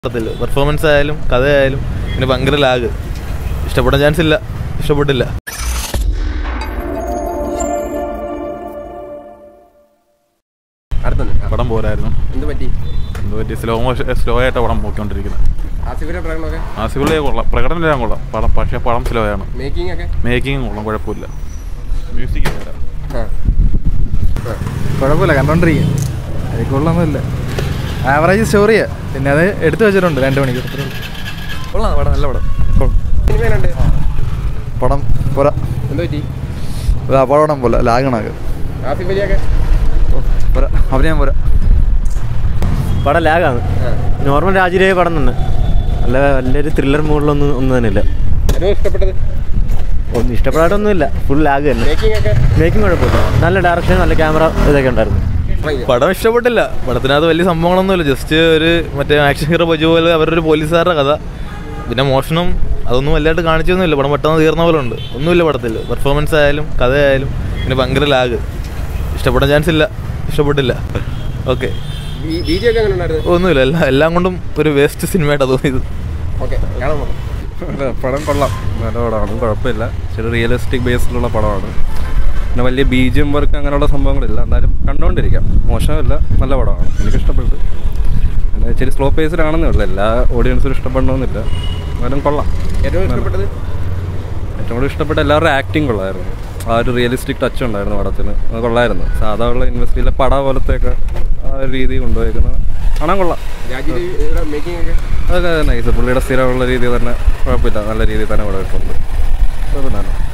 പറ്റത്തില്ല പെർഫോമൻസ് ആയാലും കഥയായാലും പിന്നെ ഭയങ്കര ലാഗ് ഇഷ്ടപ്പെടാൻ ചാൻസ് ഇല്ല ഇഷ്ടപ്പെട്ടില്ല അടുത്തുണ്ട് പടം പോരായിരുന്നു എന്ത് പറ്റി എന്ത് പറ്റി സ്ലോ മോഷൻ സ്ലോ ആയിട്ട് പടം പോയിക്കൊണ്ടിരിക്കുന്നത് ആസിഫിന്റെ പ്രകടനമൊക്കെ ആസിഫുള്ളേ കൊള്ളാം പ്രകടനം എല്ലാം കൊള്ളാം പടം പക്ഷേ പടം സ്ലോ ആണ് മേക്കിംഗ് ഒക്കെ മേക്കിംഗ് കൊള്ളാം കുഴപ്പമില്ല മ്യൂസിക് ആ ആ. കുഴപ്പമില്ല കണ്ടോണ്ടിരിക്കുക അത് കൊള്ളൊന്നുമില്ല ആവറേജ് സ്റ്റോറിയാ പിന്നെ അത് എടുത്തു വെച്ചിട്ടുണ്ട് രണ്ട് മണിക്കൂർ അത്രേ ഉള്ളൂ. കൊള്ളാം പടം നല്ല പടം കൊള്ളാം. സിനിമയിലുണ്ട് പടം പോരാ എന്ത് പറ്റി ഇതാ പടം പോലെ ലാഗണാക്ക് ആസിഫ് അലിയൊക്കെ പോരാ അഭിനയം പോരാ പടം ലാഗാണ് ആ. നോർമൽ രാജീരേ പടം തന്നെ അല്ല വലിയൊരു ത്രില്ലർ മൂഡിലൊന്നും ഒന്നും തന്നെ ഇല്ല അനു ഇഷ്ടപ്പെട്ടത് ഒന്നും ഇഷ്ടപ്പെടാട്ടൊന്നുമില്ല ഫുൾ ലാഗ് തന്നെ മേക്കിംഗ് ഒക്കെ മേക്കിംഗ് കുഴപ്പമില്ല നല്ല ഡയറക്ഷൻ നല്ല ക്യാമറ ഇതൊക്കെ ഉണ്ടായിരുന്നു ഭയങ്കര. പടം ഇഷ്ടപ്പെട്ടില്ല പടത്തിനകത്ത് വലിയ സംഭവങ്ങളൊന്നുമില്ല ജസ്റ്റ് ഒരു മറ്റേ ആക്ഷൻ ഹീറോ ബജു പോലെ അവരൊരു പോലീസുകാരുടെ കഥ പിന്നെ മോഷണം അതൊന്നും വലുതായിട്ട് കാണിച്ചൊന്നുമില്ല പടം പെട്ടെന്ന് തീർന്ന പോലെ ഉണ്ട് ഒന്നുമില്ല പടത്തിൽ പെർഫോമൻസ് ആയാലും കഥയായാലും പിന്നെ ഭയങ്കര ലാഗ് ഇഷ്ടപ്പെടാൻ ചാൻസ് ഇല്ല ഇഷ്ടപ്പെട്ടില്ല ഓക്കെ ബി- ബി ജി ഒക്കെ എങ്ങനെ ഉണ്ടായിരുന്നു ഒന്നുമില്ല എല്ലാം എല്ലാം കൊണ്ടും ഒരു വേസ്റ്റ് സിനിമയായിട്ടാണ് തോന്നിയത് ഓക്കെ കാണാൻ പോകാം അല്ല പടം കൊള്ളാം നല്ല പടമാണ് കുഴപ്പമില്ല ചെറിയ റിയലിസ്റ്റിക് ബേസിലുള്ള പടമാണ് പിന്നെ വലിയ ബീജിയം വർക്ക് അങ്ങനെയുള്ള സംഭവങ്ങളില്ല എന്നാലും കണ്ടുകൊണ്ടിരിക്കാം മോശമില്ല നല്ല പടമാണ് എനിക്ക് ഇഷ്ടപ്പെട്ടു പിന്നെ ഇച്ചിരി സ്ലോ പേസിലാണെന്നേ ഉള്ളൂ എല്ലാ ഓഡിയൻസിനും ഇഷ്ടപ്പെടണമെന്നില്ല എന്നാലും കൊള്ളാം ഏറ്റവും ഇഷ്ടപ്പെട്ടത് ഏറ്റവും കൂടുതൽ ഇഷ്ടപ്പെട്ട എല്ലാവരുടെ ആക്ടിങ് കൊള്ളായിരുന്നു ആ ഒരു റിയലിസ്റ്റിക് ടച്ച് ഉണ്ടായിരുന്നു പടത്തിന് അത് കൊള്ളായിരുന്നു സാധാ ഉള്ള ഇൻഡസ്ട്രിയിലെ പട പോലത്തെയൊക്കെ ആ ഒരു രീതി കൊണ്ടുപോയിരിക്കുന്നത് കാണാൻ കൊള്ളാം രാജീവ് മേക്കിംഗ് ഒക്കെ അതൊക്കെ നൈസ് പുള്ളിയുടെ സ്ഥിരമുള്ള രീതി തന്നെ കുഴപ്പമില്ല നല്ല രീതിയിൽ തന്നെ ഇവിടെ ഇട്ടുണ്ട് കുഴപ്പമില്ല